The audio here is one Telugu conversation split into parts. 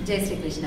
జై శ్రీకృష్ణ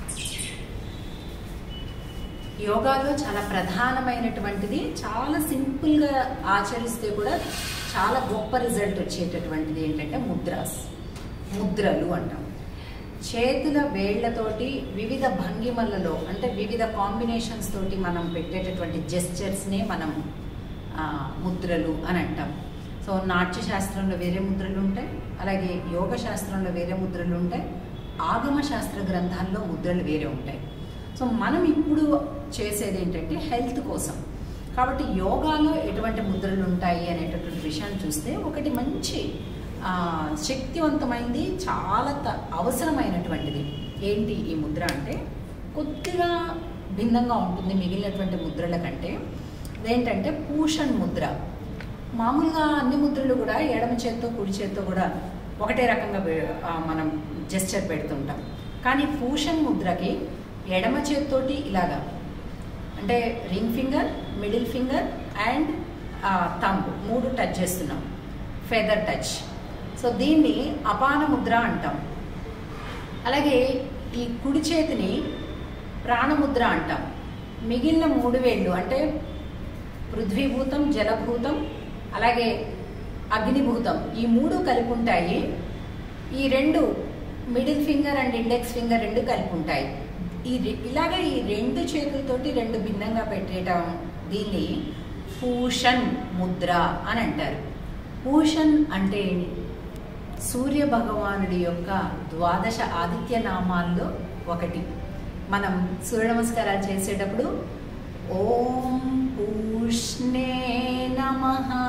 యోగాలో చాలా ప్రధానమైనటువంటిది చాలా సింపుల్గా ఆచరిస్తే కూడా చాలా గొప్ప రిజల్ట్ వచ్చేటటువంటిది ఏంటంటే ముద్రాస్ ముద్రలు అంటాం చేతుల వేళ్లతోటి వివిధ భంగిమలలో అంటే వివిధ కాంబినేషన్స్ తోటి మనం పెట్టేటటువంటి జెస్చర్స్నే మనం ఆ, ముద్రలు అని అంటాం సో నాట్య శాస్త్రంలో వేరే ముద్రలు ఉంటాయి అలాగే యోగ శాస్త్రంలో వేరే ముద్రలు ఉంటాయి ఆగమ శాస్త్ర గ్రంథాల్లో ముద్రలు వేరే ఉంటాయి సో మనం ఇప్పుడు చేసేది ఏంటంటే హెల్త్ కోసం కాబట్టి యోగాలో ఎటువంటి ముద్రలు ఉంటాయి అనేటటువంటి విషయాన్ని చూస్తే ఒకటి మంచి ఆ, శక్తివంతమైంది చాలా త- అవసరమైనటువంటిది ఏంటి ఈ ముద్ర అంటే కొద్దిగా భిన్నంగా ఉంటుంది మిగిలినటువంటి ముద్రల కంటే అదేంటంటే పూషన్ ముద్ర మామూలుగా అన్ని ముద్రలు కూడా ఎడమ చేత్తో కుడి చేత్తో కూడా ఒకటే రకంగా పె- ఆ, మనం జెస్చర్ పెడుతుంటాం కానీ పూషన్ ముద్రకి ఎడమ చేత్తోటి ఇలాగా అంటే ring finger middle finger and thumb మూడు టచ్ చేస్తున్నాం ఫెదర్ టచ్ సో దీన్ని అపాన ముద్ర అంటాం అలాగే ఈ కుడి చేతిని ప్రాణముద్ర అంటాం మిగిలిన మూడు వేళ్ళు అంటే పృథ్వీభూతం జలభూతం అలాగే అగ్నిభూతం ఈ మూడు కలిపి ఉంటాయి ఈ రెండు middle finger and index finger రెండు కలిపి ఉంటాయి ఈ రె- ఇలాగ ఈ రెండు చేతులతోటి రెండు భిన్నంగా పెట్టేయటం దీన్ని పూషన్ ముద్ర అని అంటారు పూషన్ అంటే సూర్య భగవానుడి యొక్క ద్వాదశ ఆదిత్య నామాల్లో ఒకటి మనం సూర్య నమస్కారాలు చేసేటప్పుడు ఓం పూష్ణే నమ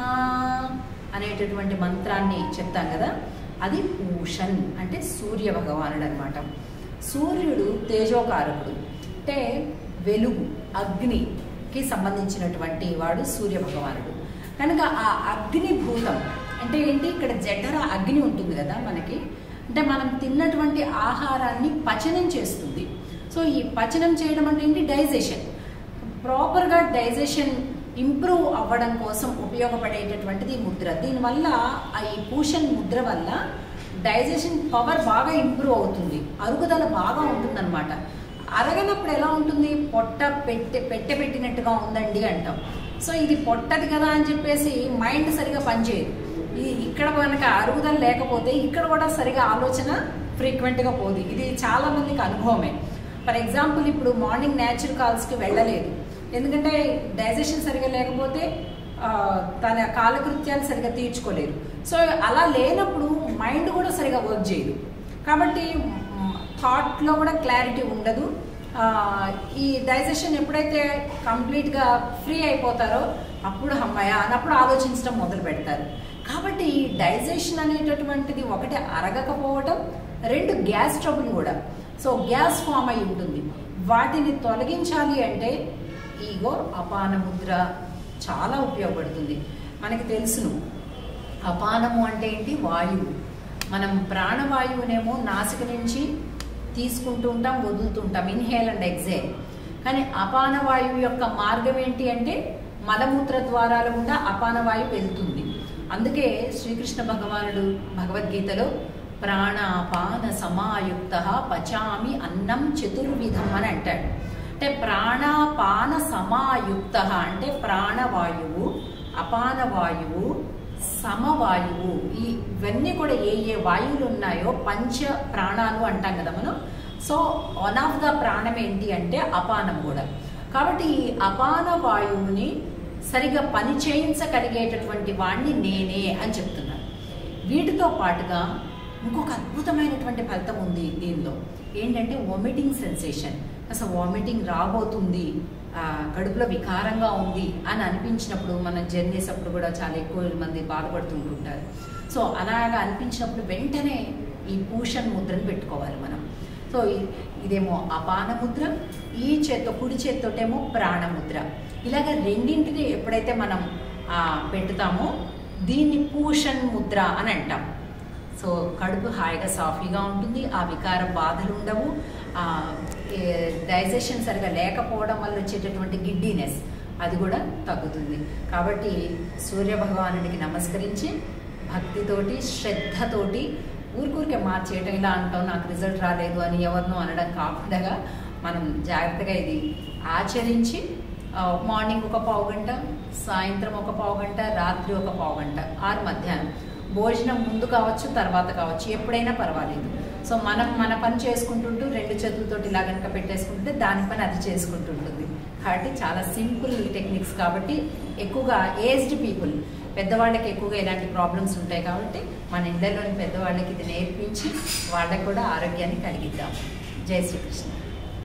అనేటటువంటి మంత్రాన్ని చెప్తాం కదా అది పూషన్ అంటే సూర్య భగవానుడు అనమాట సూర్యుడు తేజోకారకుడు అంటే వెలుగు అగ్నికి సంబంధించినటువంటి వాడు సూర్య భగవానుడు కనుక ఆ అగ్నిభూతం అంటే ఏంటి ఇక్కడ జఠర అగ్ని ఉంటుంది కదా మనకి అంటే మనం తిన్నటువంటి ఆహారాన్ని పచనం చేస్తుంది సో ఈ పచనం చేయడం అంటే ఏంటి డైజెషన్ ప్రాపర్గా డైజెషన్ ఇంప్రూవ్ అవ్వడం కోసం ఉపయోగపడేటటువంటిది ఈ ముద్ర దీనివల్ల ఆ ఈ పూషన్ ముద్ర వల్ల డైజెషన్ పవర్ బాగా ఇంప్రూవ్ అవుతుంది అరుగుదల బాగా ఉంటుందన్నమాట అరగనప్పుడు ఎలా ఉంటుంది పొట్ట పెట్టె పెట్టె పెట్టినట్టుగా ఉందండి అంటాం సో ఇది పొట్టది కదా అని చెప్పేసి మైండ్ సరిగా పనిచేయదు ఈ ఇక్కడ కనుక అరుగుదల లేకపోతే ఇక్కడ కూడా సరిగా ఆలోచన ఫ్రీక్వెంట్గా పోదు ఇది చాలా మందికి అనుభవమే ఫర్ ఎగ్జాంపుల్ ఇప్పుడు మార్నింగ్ న్యాచురల్ కాల్స్కి వెళ్ళలేదు ఎందుకంటే డైజెషన్ సరిగా లేకపోతే ఆ, తన కాలకృత్యాలు సరిగా తీర్చుకోలేరు సో అలా లేనప్పుడు మైండ్ కూడా సరిగా వర్క్ చేయదు కాబట్టి థాట్లో కూడా క్లారిటీ ఉండదు ఆ, ఈ డైజెషన్ ఎప్పుడైతే కంప్లీట్గా ఫ్రీ అయిపోతారో అప్పుడు అమ్మాయ అన్నప్పుడు ఆలోచించడం మొదలు పెడతారు కాబట్టి ఈ డైజెషన్ అనేటటువంటిది ఒకటి అరగకపోవటం రెండు గ్యాస్ ట్రబుల్ కూడా సో గ్యాస్ ఫామ్ అయి ఉంటుంది వాటిని తొలగించాలి అంటే ఈగో అపాన ముద్ర చాలా ఉపయోగపడుతుంది మనకి తెలుసును అపానము అంటే ఏంటి వాయువు మనం ప్రాణవాయువునేమో నాసిక నుంచి తీసుకుంటూ ఉంటాం వదులుతుంటాం ఇన్హేల్ అండ్ ఎగ్జేల్ కానీ అపాన వాయువు యొక్క మార్గం ఏంటి అంటే మలమూత్ర ద్వారాల గుండా అపాన వాయువు వెళ్తుంది అందుకే శ్రీకృష్ణ భగవానుడు భగవద్గీతలో ప్రాణాపాన సమాయుక్త పచామి అన్నం చతుర్విధం అని అంటాడు అంటే ప్రాణాపాన సమాయుక్త అంటే ప్రాణవాయువు అపాన వాయువు సమవాయువు ఈ ఇవన్నీ కూడా ఏ ఏ వాయువులు ఉన్నాయో పంచ ప్రాణాలు అంటాం కదా మనం సో వన్ ఆఫ్ ద ప్రాణం ఏంటి అంటే అపానం కూడా కాబట్టి ఈ అపాన వాయువుని సరిగా పని చేయించగలిగేటటువంటి వాణ్ణి నేనే అని చెప్తున్నాను వీటితో పాటుగా ఇంకొక అద్భుతమైనటువంటి ఫలితం ఉంది దీనిలో ఏంటంటే వామిటింగ్ సెన్సేషన్ అసలు వామిటింగ్ రాబోతుంది ఆ, కడుపులో వికారంగా ఉంది అని అనిపించినప్పుడు మనం జర్నీస్ అప్పుడు కూడా చాలా ఎక్కువ మంది బాధపడుతుంటుంటారు సో అలాగా అనిపించినప్పుడు వెంటనే ఈ పూషన్ ముద్రను పెట్టుకోవాలి మనం సో ఇ- ఇదేమో అపాన ముద్ర ఈ చేత్తో కుడి చేత్తోటేమో ప్రాణముద్ర ఇలాగ రెండింటిని ఎప్పుడైతే మనం ఆ, పెట్టుతామో దీన్ని పూషన్ ముద్ర అని అంటాం సో కడుపు హాయిగా సాఫీగా ఉంటుంది ఆ వికార బాధలు ఉండవు ఆ, ఏ, డైజెషన్ సరిగా లేకపోవడం వల్ల వచ్చేటటువంటి గిడ్డీనెస్ అది కూడా తగ్గుతుంది కాబట్టి సూర్య భగవానుడికి నమస్కరించి భక్తితోటి శ్రద్ధతోటి ఊరికూరికే మార్చేయటం ఇలా అంటాం నాకు రిజల్ట్ రాలేదు అని ఎవరినో అనడం కాకుండా మనం జాగ్రత్తగా ఇది ఆచరించి ఆ, మార్నింగ్ ఒక పావు గంట సాయంత్రం ఒక పావు గంట రాత్రి ఒక పావు గంట ఆరు మధ్యాహ్నం భోజనం ముందు కావచ్చు తర్వాత కావచ్చు ఎప్పుడైనా పర్వాలేదు సో మనం మన పని చేసుకుంటుంటూ రెండు చేతులతోటి ఇలా కనుక పెట్టేసుకుంటే దాని పని అది చేసుకుంటుంటుంది కాబట్టి చాలా సింపుల్ టెక్నిక్స్ కాబట్టి ఎక్కువగా ఏజ్డ్ పీపుల్ పెద్దవాళ్ళకి ఎక్కువగా ఇలాంటి ప్రాబ్లమ్స్ ఉంటాయి కాబట్టి మన ఇళ్ళలోని పెద్దవాళ్ళకి ఇది నేర్పించి వాళ్ళకి కూడా ఆరోగ్యాన్ని కలిగిద్దాం జై శ్రీకృష్ణ